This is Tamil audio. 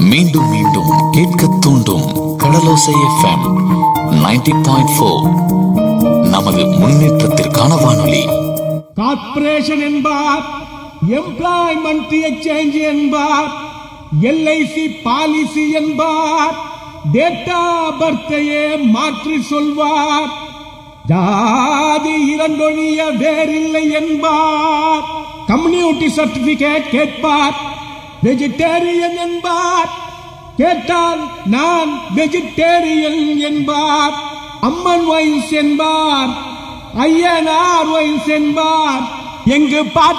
மீண்டும் மீண்டும் கேட்க தூண்டும் கடலோசை எஃப்எம் 90.4 பாயிண்ட் நமது முன்னேற்றத்திற்கான வானொலி கார்ப்பரேஷன் என்பார் எம்ப்ளாய்மெண்ட் எக்ஸ்சேஞ்ச் என்பார் எல்ஐசி பாலிசி என்பார் டேட்டா பர்த்தையே மாற்றி சொல்வார் ஜாதி இரண்டொழிய வேறில்லை என்பார் கம்யூனிட்டி சர்டிபிகேட் கேட்பார் வெஜிடேரியன் என்பார் கேட்டால் நான் வெஜிடேரியன் என்பார் அம்மன் வயசு என்பார் ஐயனார் வயசு என்பார் எங்கு பாட்டு